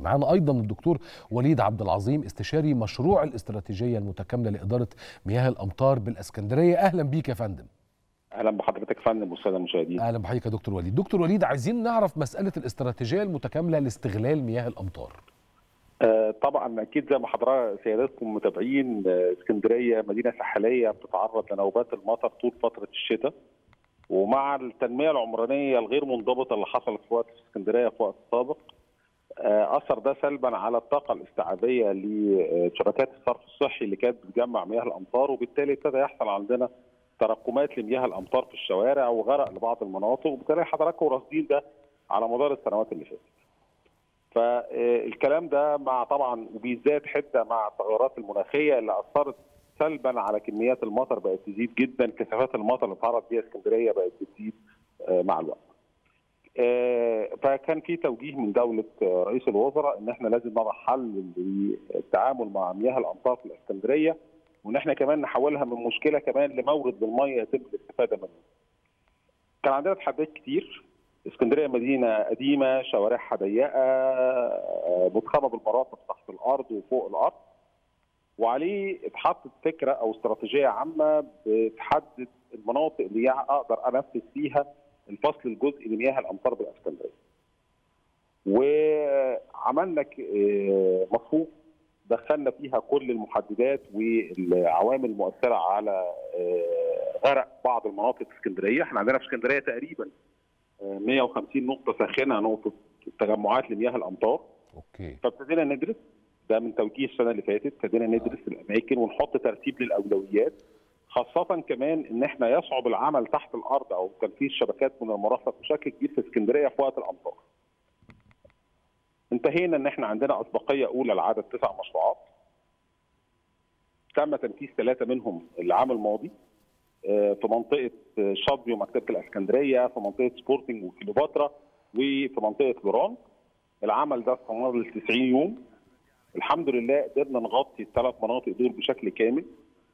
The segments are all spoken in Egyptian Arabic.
معانا ايضا الدكتور وليد عبد العظيم استشاري مشروع الاستراتيجيه المتكامله لاداره مياه الامطار بالاسكندريه اهلا بيك يا فندم اهلا بحضرتك يا فندم والساده المشاهدين اهلا بحضرتك يا دكتور وليد دكتور وليد عايزين نعرف مساله الاستراتيجيه المتكامله لاستغلال مياه الامطار آه طبعا اكيد زي ما حضرتك سيادتكم متابعين آه اسكندريه مدينه ساحليه بتتعرض لنوبات المطر طول فتره الشتاء ومع التنميه العمرانيه الغير منضبطه اللي حصلت في وقت في اسكندريه في وقت سابق آه اثر ده سلبا على الطاقه الاستيعابيه لشبكات الصرف الصحي اللي كانت بتجمع مياه الامطار وبالتالي ابتدى يحصل عندنا تراكمات لمياه الامطار في الشوارع وغرق لبعض المناطق وبالتالي حضراتكم راصدين ده على مدار السنوات اللي فاتت. فالكلام ده مع طبعا وبيزداد حده مع التغيرات المناخيه اللي اثرت سلبا على كميات المطر بقت تزيد جدا كثافات المطر اللي اتعرض بيها اسكندريه بقت بتزيد مع الوقت. فكان في توجيه من دوله رئيس الوزراء ان احنا لازم نضع حل للتعامل مع مياه الامطار في الاسكندريه وان احنا كمان نحولها من مشكله كمان لمورد للميه يتم الاستفاده منه. كان عندنا تحديات كتير اسكندريه مدينه قديمه شوارعها ضيقه متخمه بالمرافق تحت الارض وفوق الارض وعليه اتحطت فكره او استراتيجيه عامه بتحدد المناطق اللي اقدر انفذ فيها الفصل الجزئي لمياه الامطار بالاسكندريه. وعملنا مصفوف دخلنا فيها كل المحددات والعوامل المؤثره على غرق بعض المناطق في اسكندريه، احنا عندنا في اسكندريه تقريبا 150 نقطه ساخنه نقطه تجمعات لمياه الامطار. اوكي. فابتدينا ندرس ده من توجيه السنه اللي فاتت، ابتدينا ندرس الاماكن ونحط ترتيب للاولويات خاصة كمان ان احنا يصعب العمل تحت الارض او تنفيذ شبكات من المرافق بشكل كبير في اسكندريه في وقت الامطار. انتهينا ان احنا عندنا اسبقيه اولى لعدد تسع مشروعات. تم تنفيذ ثلاثه منهم العام الماضي في منطقه شاطبي ومكتبه الاسكندريه، في منطقه سبورتنج وكليوباترا وفي منطقه لوران. العمل ده استمر ل 90 يوم. الحمد لله قدرنا نغطي الثلاث مناطق دول بشكل كامل.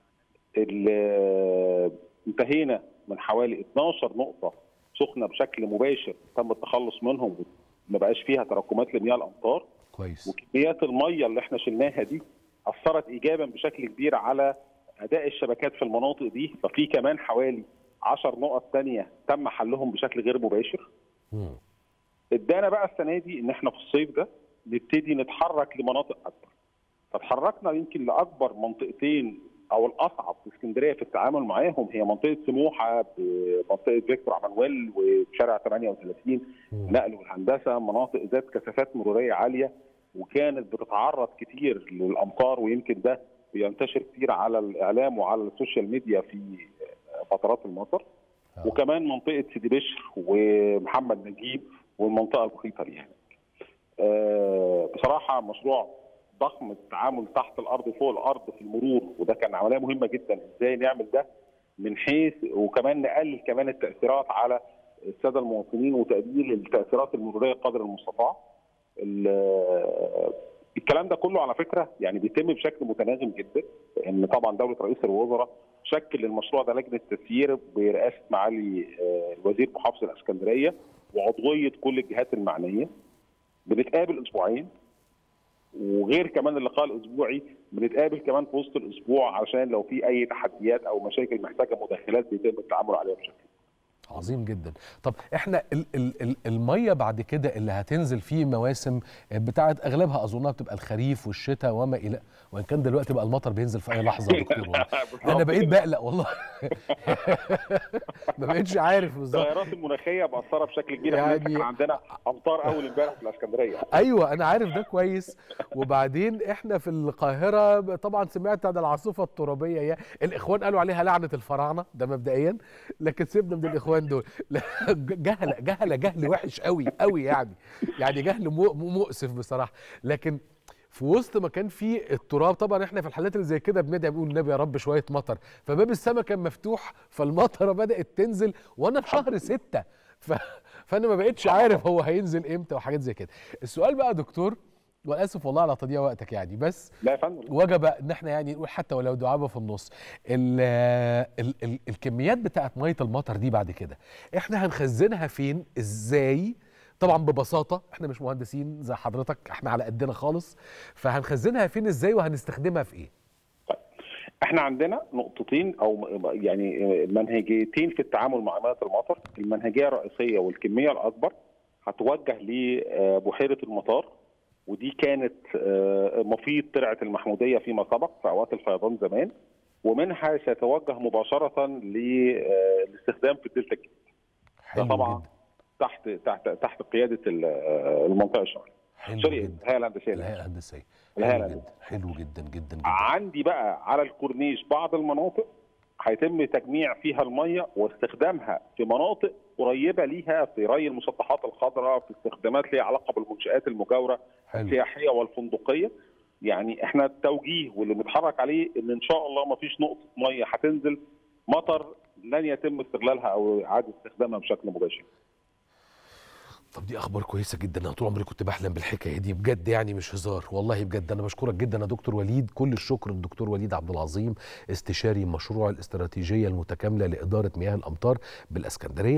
انتهينا من حوالي 12 نقطة سخنة بشكل مباشر تم التخلص منهم ما بقاش فيها تراكمات لمياه الأمطار كويس وكميات المية اللي احنا شلناها دي أثرت إيجابا بشكل كبير على أداء الشبكات في المناطق دي ففي كمان حوالي 10 نقط تانية تم حلهم بشكل غير مباشر ادانا بقى السنة دي إن احنا في الصيف ده نبتدي نتحرك لمناطق أكبر فتحركنا يمكن لأكبر منطقتين او الاصعب في اسكندريه في التعامل معاهم هي منطقه سموحه بمنطقه فيكتور عمانويل وشارع 38 نقل والهندسه مناطق ذات كثافات مروريه عاليه وكانت بتتعرض كتير للامطار ويمكن ده بينتشر كتير على الاعلام وعلى السوشيال ميديا في فترات المطر وكمان منطقه سيدي بشر ومحمد نجيب والمنطقه المحيطه ليها بصراحه مشروع ضخم التعامل تحت الارض وفوق الارض في المرور وده كان عمليه مهمه جدا ازاي نعمل ده من حيث وكمان نقلل كمان التاثيرات على الساده المواطنين وتقليل التاثيرات المروريه قدر المستطاع. الكلام ده كله على فكره يعني بيتم بشكل متناغم جدا لان طبعا دوله رئيس الوزراء شكل المشروع ده لجنه تسيير برئاسه معالي الوزير محافظ الاسكندريه وعضويه كل الجهات المعنيه. بنتقابل اسبوعين وغير كمان اللقاء الاسبوعي بنتقابل كمان في وسط الاسبوع عشان لو في اي تحديات او مشاكل محتاجه مداخلات بيتم التعامل عليها بشكل عظيم جدا طب احنا ال ال ال الميه بعد كده اللي هتنزل في مواسم بتاعه اغلبها اظنها بتبقى الخريف والشتاء وما الى وان كان دلوقتي بقى المطر بينزل في اي لحظه يا دكتور والله انا بقيت بقلق والله ما بقتش عارف بالظبط التغيرات المناخيه مأثره بشكل كبير يعني كان عندنا امطار اول امبارح في الاسكندريه ايوه انا عارف ده كويس وبعدين احنا في القاهره طبعا سمعت عن العاصفه الترابيه يا الاخوان قالوا عليها لعنه الفراعنه ده مبدئيا لكن سيبنا من الاخوان دول جهله جهله جهل وحش قوي قوي يعني يعني جهل مؤسف بصراحه لكن في وسط ما كان في التراب طبعا احنا في الحالات اللي زي كده بندعي بنقول النبي يا رب شويه مطر فباب السماء كان مفتوح فالمطره بدات تنزل وانا في شهر ستة ف... فانا ما بقتش عارف هو هينزل امتى وحاجات زي كده السؤال بقى يا دكتور واسف والله على تضييع وقتك يعني بس لا يا فندم وجب ان احنا يعني نقول حتى ولو دعابه في النص ال ال ال الكميات بتاعت ميه المطر دي بعد كده احنا هنخزنها فين ازاي طبعا ببساطه احنا مش مهندسين زي حضرتك احنا على قدنا خالص فهنخزنها فين ازاي وهنستخدمها في ايه احنا عندنا نقطتين او يعني منهجيتين في التعامل مع مياه المطر المنهجيه الرئيسيه والكميه الاكبر هتوجه لبحيره المطار ودي كانت مفيد ترعه المحموديه فيما سبق في اوقات الفيضان زمان ومنها سيتوجه مباشره للاستخدام في الدلتا الجديد حلو طبعا جدا تحت تحت تحت قياده المنطقه الشماليه حلو سوري جدا الهيئه الهندسيه الهيئه الهندسيه الهيئة حلو جدا حلو جدا جدا جدا عندي بقى على الكورنيش بعض المناطق هيتم تجميع فيها الميه واستخدامها في مناطق قريبه ليها في ري المسطحات الخضراء في استخدامات ليها علاقه بالمنشات المجاوره حلو السياحيه والفندقيه يعني احنا التوجيه واللي بنتحرك عليه ان ان شاء الله ما فيش نقطه ميه هتنزل مطر لن يتم استغلالها او اعاده استخدامها بشكل مباشر طب دي اخبار كويسه جدا انا طول عمري كنت بحلم بالحكايه دي بجد يعني مش هزار والله بجد انا بشكرك جدا يا دكتور وليد كل الشكر للدكتور وليد عبد العظيم استشاري مشروع الاستراتيجيه المتكامله لاداره مياه الامطار بالاسكندريه